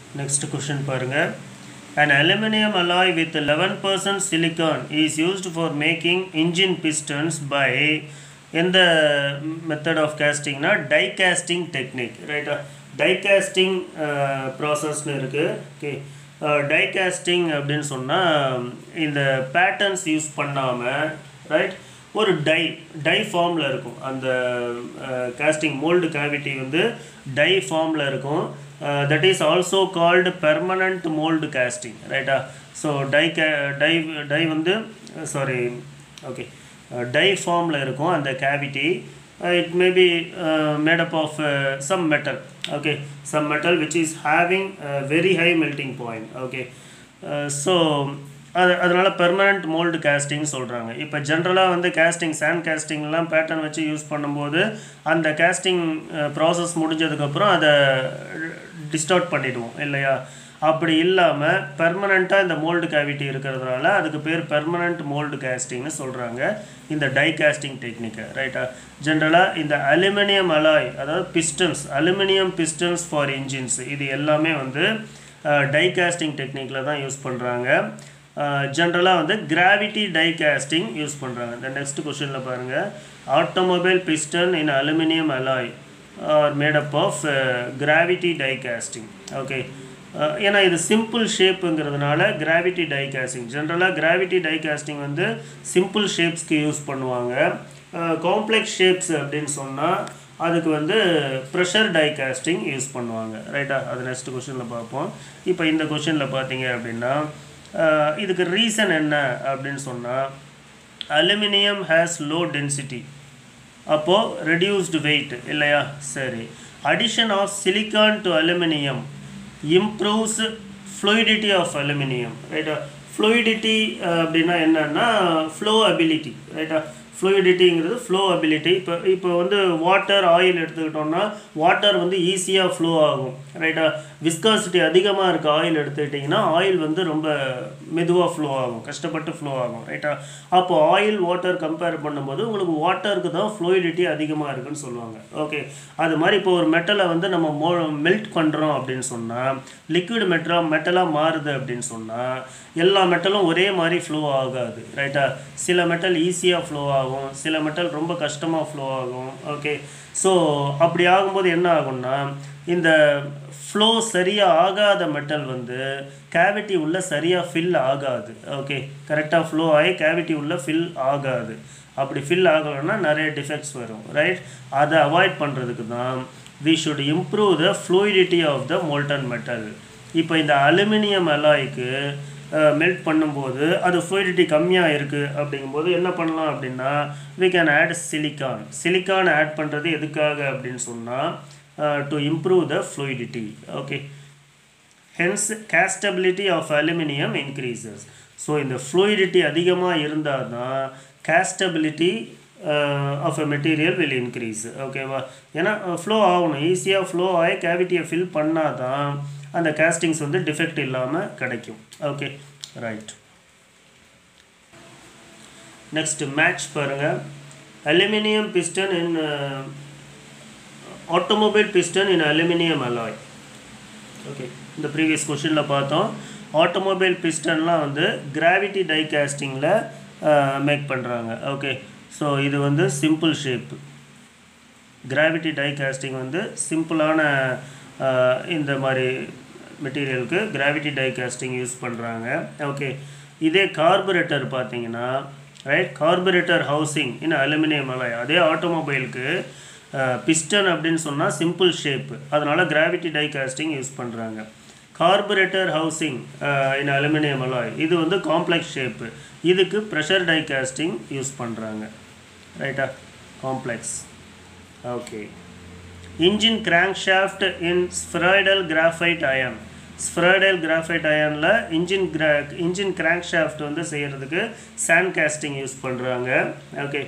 next question பாருங்கள் An aluminum alloy with 11% silicon is used for making engine pistons by எந்த method of கேஸ்டிங்னா die casting technique ரைட்டா die casting ப்ராசஸ்னு இருக்குது okay die casting அப்படின்னு சொன்னால் இந்த பேட்டர்ன்ஸ் யூஸ் பண்ணாமல் ரைட் ஒரு டை டை ஃபார்மில் இருக்கும் அந்த கேஸ்டிங் மோல்டு கேவிட்டி வந்து டை ஃபார்மில் இருக்கும் that is also called permanent mould casting ரைட்டா ஸோ டை கே டை டை வந்து சாரி ஓகே டை ஃபார்மில் இருக்கும் அந்த cavity it may be made up of some metal okay some metal which is having very high melting point okay so அது அதனால் permanent mould casting சொல்கிறாங்க இப்போ ஜென்ரலாக வந்து கேஸ்டிங் சாண்ட் கேஸ்டிங்லாம் பேட்டர்ன் வச்சு யூஸ் பண்ணும்போது அந்த கேஸ்டிங் ப்ராசஸ் முடிஞ்சதுக்கப்புறம் அதை டிஸ்டார்ட் பண்ணிடுவோம் இல்லையா அப்படி இல்லாமல் பெர்மனண்ட்டாக இந்த மோல்டு கேவிட்டி இருக்கிறதுனால அதுக்கு பேர் பெர்மனண்ட் மோல்டு கேஸ்டிங்னு சொல்கிறாங்க இந்த டை கேஸ்டிங் டெக்னிக்கை ரைட்டா ஜென்ரலாக இந்த அலுமினியம் அலாய் அதாவது pistons aluminium pistons for engines இது எல்லாமே வந்து டை கேஸ்டிங் டெக்னிக்கில் தான் யூஸ் பண்ணுறாங்க ஜென்ரலாக வந்து கிராவிட்டி டை கேஸ்டிங் யூஸ் பண்ணுறாங்க இந்த நெக்ஸ்ட் கொஷனில் பாருங்கள் automobile piston in aluminium alloy are made up of gravity die casting okay ஏன்னா இது சிம்பிள் ஷேப்புங்கிறதுனால கிராவிட்டி டை கேஸ்டிங் ஜென்ரலாக கிராவிட்டி டை கேஸ்டிங் வந்து சிம்பிள் ஷேப்ஸ்க்கு யூஸ் பண்ணுவாங்க காம்ப்ளெக்ஸ் ஷேப்ஸ் அப்படின்னு சொன்னால் அதுக்கு வந்து ப்ரெஷர் டை காஸ்டிங் யூஸ் பண்ணுவாங்க ரைட்டா அது நெக்ஸ்ட் கொஷனில் பார்ப்போம் இப்போ இந்த கொஷனில் பார்த்தீங்க அப்படின்னா இதுக்கு ரீசன் என்ன அப்படின்னு சொன்னால் அலுமினியம் ஹேஸ் லோ டென்சிட்டி அப்போது ரெடியூஸ்டு வெயிட் இல்லையா சரி addition of silicon to aluminium improves fluidity of aluminium ரைட்டா ஃப்ளூயிடிட்டி அப்படின்னா என்னன்னா ஃப்ளோ அபிலிட்டி ரைட்டா ஃப்ளூயிடிட்டிங்கிறது ஃப்ளோ அபிலிட்டி இப்போ இப்போ வந்து வாட்டர் ஆயில் எடுத்துக்கிட்டோம்னா வாட்டர் வந்து ஈஸியாக ஃப்ளோ ஆகும் ரைட்டா விஸ்காசிட்டி அதிகமாக இருக்க ஆயில் எடுத்துக்கிட்டிங்கன்னா ஆயில் வந்து ரொம்ப மெதுவாக ஃப்ளோ ஆகும் கஷ்டப்பட்டு ஃப்ளோ ஆகும் ரைட்டா அப்போ ஆயில் வாட்டர் கம்பேர் பண்ணும்போது உங்களுக்கு வாட்டருக்கு தான் ஃப்ளூயிடிட்டி அதிகமாக இருக்குன்னு சொல்லுவாங்க ஓகே அது மாதிரி இப்போ ஒரு மெட்டலை வந்து நம்ம மோ மெல்ட் பண்ணுறோம் அப்படின்னு சொன்னால் லிக்விட் மெட்டலா மெட்டலாக மாறுது அப்படின்னு சொன்னால் எல்லா மெட்டலும் ஒரே மாதிரி ஃப்ளோ ஆகாது ரைட்டா சில மெட்டல் ஈஸியாக ஃப்ளோ ஆகும் சில மெட்டல் ரொம்ப கஷ்டமாக ஃப்ளோ ஆகும் ஓகே ஸோ அப்படி ஆகும்போது என்ன ஆகும்னா இந்த ஃப்ளோ சரியாக ஆகாத மெட்டல் வந்து கேவிட்டி உள்ள சரியாக ஃபில் ஆகாது ஓகே கரெக்டாக ஃப்ளோ ஆகி கேவிட்டி உள்ள ஃபில் ஆகாது அப்படி ஃபில் ஆகலைன்னா நிறைய டிஃபெக்ட்ஸ் வரும் ரைட் அதை அவாய்ட் பண்ணுறதுக்கு தான் we should improve the fluidity of the molten metal இப்போ இந்த அலுமினியம் அலாய்க்கு மெல்ட் பண்ணும்போது அது ஃப்ளூயிடிட்டி கம்மியாக இருக்குது அப்படிங்கும்போது என்ன பண்ணலாம் அப்படின்னா we can add silicon silicon add பண்ணுறது எதுக்காக அப்படின்னு சொன்னால் to improve the fluidity okay hence castability of aluminium increases so இந்த ஃப்ளூயிடிட்டி அதிகமாக இருந்தால் தான் castability of a material will increase ஓகேவா ஏன்னா ஃப்ளோ ஆகணும் ஈஸியாக ஃப்ளோ ஆகி கேவிட்டியை ஃபில் பண்ணால் தான் அந்த கேஸ்டிங்ஸ் வந்து டிஃபெக்ட் இல்லாமல் கிடைக்கும் ஓகே ரைட் நெக்ஸ்ட் மேட்ச் பாருங்கள் aluminium piston in automobile piston in aluminium alloy okay இந்த ப்ரீவியஸ் கொஷினில் பார்த்தோம் ஆட்டோமொபைல் பிஸ்டன்லாம் வந்து கிராவிட்டி டை கேஸ்டிங்கில் மேக் பண்ணுறாங்க ஓகே ஸோ இது வந்து simple shape gravity die casting வந்து சிம்பிளான இந்த மாதிரி மெட்டீரியலுக்கு கிராவிட்டி டை காஸ்டிங் யூஸ் பண்ணுறாங்க ஓகே இதே கார்பரேட்டர் பார்த்தீங்கன்னா right carburettor housing in aluminium alloy அதே ஆட்டோமொபைலுக்கு பிஸ்டன் அப்படின்னு சொன்னால் சிம்பிள் ஷேப்பு அதனால் கிராவிட்டி டை காஸ்டிங் யூஸ் பண்ணுறாங்க carburettor housing in aluminium alloy இது வந்து காம்ப்ளெக்ஸ் ஷேப்பு இதுக்கு ப்ரெஷர் டை காஸ்டிங் யூஸ் பண்ணுறாங்க ரைட்டா complex okay engine crankshaft in spheroidal graphite iron spheroidal graphite அயனில் இன்ஜின் கிரா இன்ஜின் கிராங்க் ஷாஃப்ட் வந்து செய்கிறதுக்கு சாண்ட் கேஸ்டிங் யூஸ் பண்ணுறாங்க okay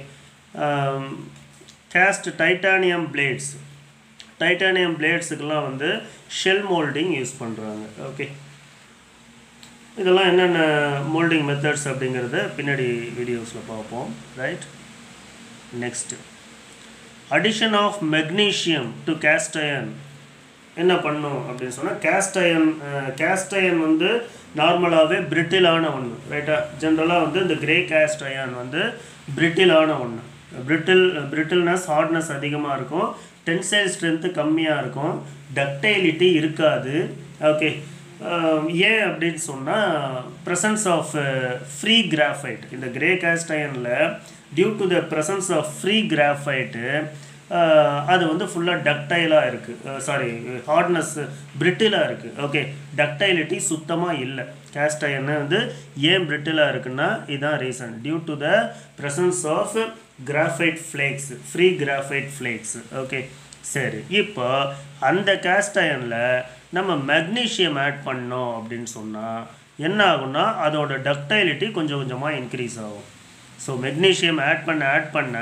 cast titanium blades titanium பிளேட்ஸுக்கெல்லாம் வந்து ஷெல் மோல்டிங் யூஸ் பண்ணுறாங்க ஓகே இதெல்லாம் என்னென்ன மோல்டிங் மெத்தட்ஸ் அப்படிங்கிறத பின்னாடி வீடியோஸில் பார்ப்போம் right next addition of magnesium to cast iron என்ன பண்ணும் அப்படின்னு சொன்னால் கேஸ்ட் அயன் கேஸ்ட் அயன் வந்து நார்மலாகவே பிரிட்டிலான ஒன்று ரைட்டா ஜென்ரலாக வந்து இந்த கிரே கேஸ்ட் அயன் வந்து பிரிட்டிலான ஒன்று பிரிட்டில் பிரிட்டில்னஸ் ஹார்ட்னஸ் அதிகமாக இருக்கும் டென்சைல் ஸ்ட்ரென்த்து கம்மியாக இருக்கும் டக்டைலிட்டி இருக்காது ஓகே ஏன் அப்படின்னு சொன்னால் ப்ரெசன்ஸ் ஆஃப் ஃப்ரீ கிராஃபைட் இந்த கிரே கேஸ்ட் அயனில் due to the presence of free graphite அது வந்து ஃபுல்லாக டக்டைலாக இருக்குது சாரி ஹார்ட்னஸ் பிரிட்டிலாக இருக்குது ஓகே டக்டைலிட்டி சுத்தமாக இல்லை கேஸ்ட் அயன் வந்து ஏன் பிரிட்டிலாக இருக்குன்னா இதுதான் reason due to the presence of graphite flakes free graphite flakes okay சரி இப்போ அந்த கேஸ்ட் அயனில் நம்ம மெக்னீஷியம் ஆட் பண்ணோம் அப்படின்னு சொன்னால் என்ன ஆகும்னா அதோட டக்டைலிட்டி கொஞ்சம் கொஞ்சமாக இன்க்ரீஸ் ஆகும் ஸோ மெக்னீஷியம் ஆட் பண்ண ஆட் பண்ண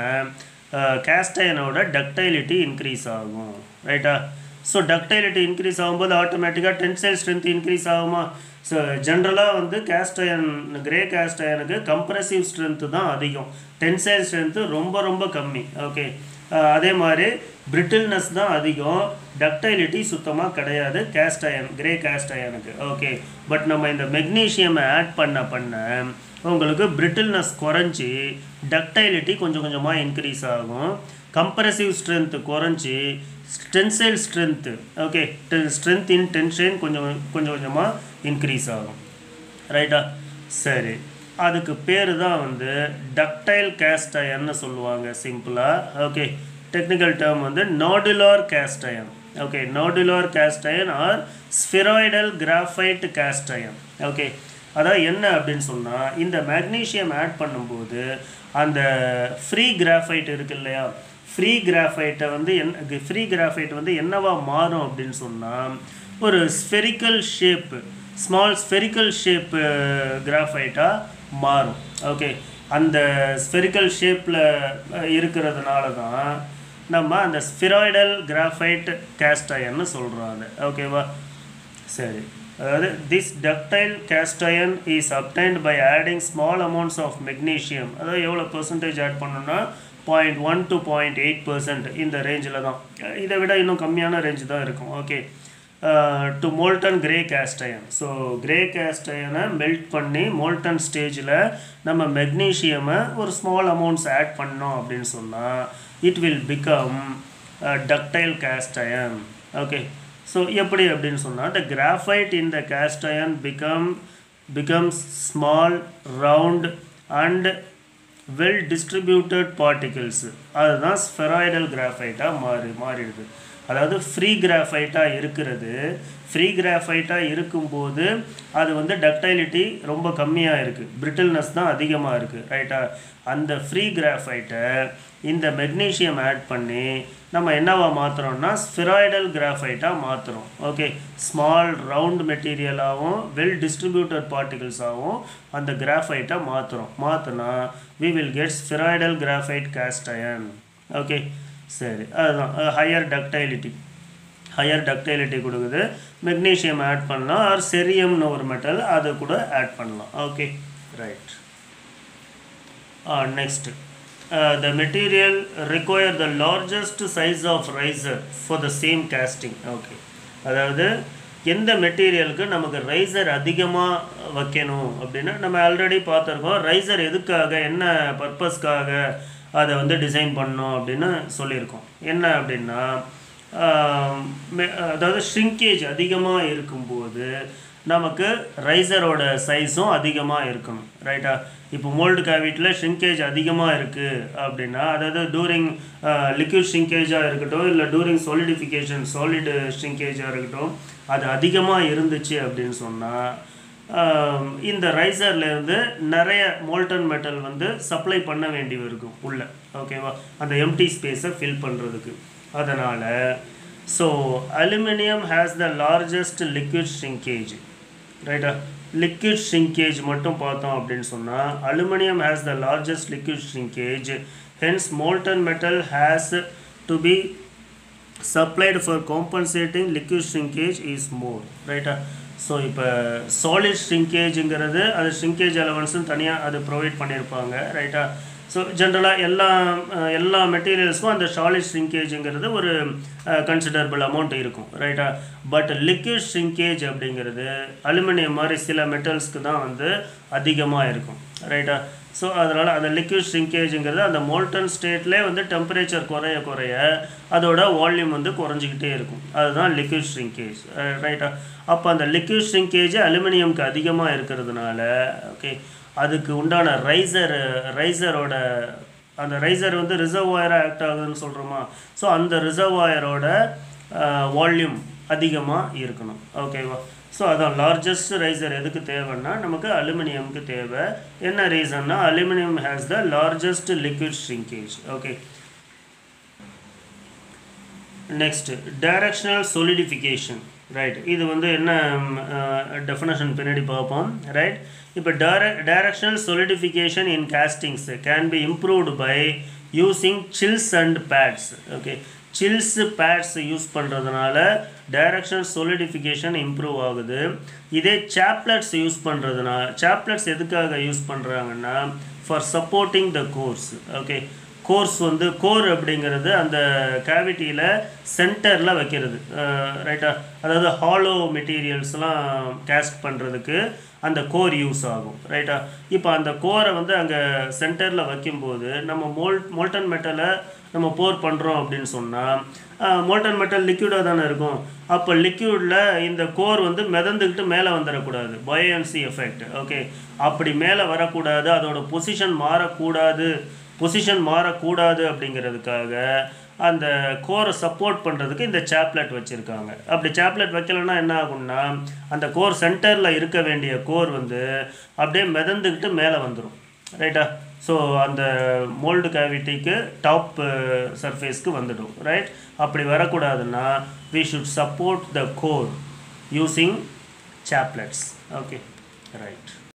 கேஸ்ட் அயனோட டக்டைலிட்டி இன்க்ரீஸ் ஆகும் ரைட்டா ஸோ டக்டைலிட்டி இன்க்ரீஸ் ஆகும்போது ஆட்டோமேட்டிக்காக டென்சைல் ஸ்ட்ரென்த் இன்க்ரீஸ் ஆகுமா ஸோ ஜென்ரலாக வந்து கேஸ்ட் அயன் கிரே கேஸ்ட் அயனுக்கு கம்ப்ரெசிவ் ஸ்ட்ரென்த்து தான் அதிகம் டென்சைல் ஸ்ட்ரென்த்து ரொம்ப ரொம்ப கம்மி ஓகே அதே மாதிரி பிரிட்டில்னஸ் தான் அதிகம் டக்டைலிட்டி சுத்தமாக கிடையாது கேஸ்ட் அயன் கிரே கேஸ்ட் அயனுக்கு ஓகே பட் நம்ம இந்த மெக்னீஷியமை ஆட் பண்ண பண்ண உங்களுக்கு பிரிட்டில்னஸ் குறைஞ்சி டக்டைலிட்டி கொஞ்சம் கொஞ்சமாக இன்க்ரீஸ் ஆகும் கம்ப்ரெசிவ் ஸ்ட்ரென்த்து குறைஞ்சி tensile strength okay strength in tension கொஞ்சம் கொஞ்சம் கொஞ்சமாக இன்க்ரீஸ் ஆகும் ரைட்டா சரி அதுக்கு பேர் தான் வந்து டக்டைல் கேஸ்ட் அயன்னு சொல்லுவாங்க சிம்பிளாக ஓகே டெக்னிக்கல் டேர்ம் வந்து nodular cast iron okay nodular cast iron or spheroidal graphite cast iron okay அதான் என்ன அப்படின்னு சொன்னால் இந்த மேக்னீஷியம் ஆட் பண்ணும்போது அந்த ஃப்ரீ கிராஃபைட் இருக்கு இல்லையா ஃப்ரீ கிராஃபைட்டை வந்து என் ஃப்ரீ கிராஃபைட் வந்து என்னவா மாறும் அப்படின்னு சொன்னால் ஒரு spherical shape small spherical shape கிராஃபைட்டாக மாறும் ஓகே அந்த ஸ்பெரிக்கல் ஷேப்பில் இருக்கிறதுனால தான் நம்ம அந்த ஸ்பிராய்டல் கிராஃபைட் கேஸ்ட் அயன்னு சொல்கிறோம் அது ஓகேவா சரி அதாவது this ductile cast iron is obtained by adding small amounts of magnesium அதாவது எவ்வளோ பர்சன்டேஜ் ஆட் பண்ணோன்னா point one to point eight percent இந்த ரேஞ்சில் தான் இதை விட இன்னும் கம்மியான ரேஞ்சு தான் இருக்கும் okay to molten grey cast iron so grey cast அயனை மெல்ட் பண்ணி மோல்டன் ஸ்டேஜில் நம்ம மெக்னீஷியமை ஒரு ஸ்மால் அமௌண்ட்ஸ் ஆட் பண்ணோம் அப்படின்னு சொன்னால் it will become ductile cast iron okay so எப்படி அப்படின்னு சொன்னால் the graphite in the cast iron become becomes small round and well distributed particles அதுதான் ஸ்பெராய்டல் கிராஃபைட்டாக மாறி மாறிடுது அதாவது ஃப்ரீ கிராஃபைட்டாக இருக்கிறது ஃப்ரீ கிராஃபைட்டாக இருக்கும்போது அது வந்து டக்டைலிட்டி ரொம்ப கம்மியாக இருக்குது பிரிட்டில்னஸ் தான் அதிகமாக இருக்குது ரைட்டா அந்த ஃப்ரீ கிராஃபைட்டை இந்த மெக்னீஷியம் ஆட் பண்ணி நம்ம என்னவா மாற்றுறோம்னா ஸ்பிராய்டல் கிராஃபைட்டாக மாற்றுறோம் ஓகே ஸ்மால் ரவுண்ட் மெட்டீரியலாகவும் வெல் டிஸ்ட்ரிபியூட்டட் பார்ட்டிகிள்ஸாகவும் அந்த கிராஃபைட்டை மாற்றுறோம் மாற்றினா we will get spheroidal graphite cast iron okay சரி அதுதான் ஹையர் டக்டைலிட்டி ஹையர் டக்டைலிட்டி கொடுக்குது மெக்னீஷியம் ஆட் பண்ணலாம் ஆர் செரியம்னு ஒரு மெட்டல் அதை கூட ஆட் பண்ணலாம் okay right next the material require the largest size of riser for the same casting okay அதாவது எந்த மெட்டீரியலுக்கு நமக்கு ரைசர் அதிகமாக வைக்கணும் அப்படின்னா நம்ம ஆல்ரெடி பார்த்துருக்கோம் ரைசர் எதுக்காக என்ன பர்பஸ்க்காக அதை வந்து டிசைன் பண்ணோம் அப்படின்னு சொல்லியிருக்கோம் என்ன அப்படின்னா ஆம், மெ- அதாவது ஷ்ரிங்கேஜ் அதிகமாக இருக்கும்போது நமக்கு ரைசரோட சைஸும் அதிகமாக இருக்கணும் ரைட்டா இப்போ மோல்டு கேவிட்டில் ஷ்ரிங்கேஜ் அதிகமாக இருக்குது அப்படின்னா அதாவது டூரிங் லிக்விட் ஷ்ரிங்கேஜாக இருக்கட்டும் இல்லை டூரிங் solidification சாலிடு ஷ்ரிங்கேஜாக இருக்கட்டும் அது அதிகமாக இருந்துச்சு அப்படின்னு சொன்னால் ஆம், இந்த ரைசர்ல இருந்து நிறைய மோல்டன் மெட்டல் வந்து சப்ளை பண்ண வேண்டி இருக்கும் உள்ள ஓகேவா அந்த எம்டி ஸ்பேஸை ஃபில் பண்ணுறதுக்கு அதனால் so aluminium has the largest liquid shrinkage ரைட்டா லிக்விட் ஷ்ரிங்கேஜ் மட்டும் பார்த்தோம் அப்படின்னு சொன்னால் aluminium has the largest liquid shrinkage hence molten metal has to be supplied for compensating liquid shrinkage is more ரைட்டா ஸோ இப்போ சாலிட் ஷ்ரிங்கேஜுங்கிறது அது ஷ்ரிங்கேஜ் அலவன்ஸும் தனியாக அது ப்ரொவைட் பண்ணியிருப்பாங்க ரைட்டா ஸோ ஜென்ரலாக எல்லா அஹ், எல்லா மெட்டீரியல்ஸ்க்கும் அந்த சாலிட் ஷ்ரிங்கேஜுங்கிறது ஒரு கன்சிடரபிள் அமௌண்ட் இருக்கும் ரைட்டா பட் லிக்விட் ஷ்ரிங்கேஜ் அப்படிங்கிறது அலுமினியம் மாதிரி சில மெட்டல்ஸ்க்கு தான் வந்து அதிகமாக இருக்கும் ரைட்டா ஸோ அதனால் அந்த லிக்விட் ஷ்ரிங்கேஜுங்கிறது அந்த மோல்டன் ஸ்டேட்லேயே வந்து டெம்பரேச்சர் குறைய குறைய அதோட வால்யூம் வந்து குறைஞ்சிக்கிட்டே இருக்கும் அதுதான் லிக்விட் ஷ்ரிங்கேஜ் ரைட்டா அப்போ அந்த லிக்விட் ஷ்ரிங்கேஜ் அலுமினியம்க்கு அதிகமாக இருக்கிறதுனால ஓகே அதுக்கு உண்டான ரைசர் ரைசரோட அந்த ரைசர் வந்து ரிசர்வாயராக ஆக்ட் ஆகுதுன்னு சொல்கிறோமா ஸோ அந்த ரிசர்வாயரோட வால்யூம் அதிகமாக இருக்கணும் ஓகேவா ஸோ அதான் லார்ஜஸ்ட் ரைசர் எதுக்கு தேவைன்னா நமக்கு அலுமினியம்க்கு தேவை என்ன ரீசன்னா aluminium has the largest liquid shrinkage okay next directional solidification right இது வந்து என்ன டெஃபினேஷன் பின்னாடி பார்ப்போம் ரைட் இப்போ டைர directional solidification in castings can be improved by using chills and pads okay chills pads use பண்ணுறதுனால டைரக்ஷனல் solidification இம்ப்ரூவ் ஆகுது இதே சாப்லெட்ஸ் யூஸ் பண்ணுறதுனால சாப்லெட்ஸ் எதுக்காக யூஸ் பண்ணுறாங்கன்னா for supporting the cores okay cores வந்து கோர் அப்படிங்கிறது அந்த கேவிட்டியில் சென்டரில் வைக்கிறது ரைட்டா அதாவது ஹாலோ மெட்டீரியல்ஸ்லாம் கேஸ்ட் பண்ணுறதுக்கு அந்த கோர் யூஸ் ஆகும் ரைட்டா இப்போ அந்த கோரை வந்து அங்கே சென்டரில் வைக்கும்போது நம்ம மோல் மோல்டன் மெட்டலை நம்ம போர் பண்ணுறோம் அப்படின்னு சொன்னால் மோல்டன் மெட்டல் லிக்யூடாக தானே இருக்கும் அப்போ லிக்யூடில் இந்த கோர் வந்து மிதந்துக்கிட்டு மேலே வந்துடக்கூடாது பயோன்சி எஃபெக்ட் ஓகே அப்படி மேலே வரக்கூடாது அதோட பொசிஷன் மாறக்கூடாது பொசிஷன் மாறக்கூடாது அப்படிங்கிறதுக்காக அந்த கோரை சப்போர்ட் பண்ணுறதுக்கு இந்த சாப்லெட் வச்சுருக்காங்க அப்படி சாப்லெட் வைக்கலன்னா என்ன ஆகும்னா அந்த கோர் சென்டரில் இருக்க வேண்டிய கோர் வந்து அப்படியே மிதந்துக்கிட்டு மேலே வந்துடும் ரைட்டா ஸோ அந்த மோல்டு கேவிட்டிக்கு டாப் சர்ஃபேஸ்க்கு வந்துடும் ரைட் அப்படி வரக்கூடாதுன்னா we should support the core using chaplets okay right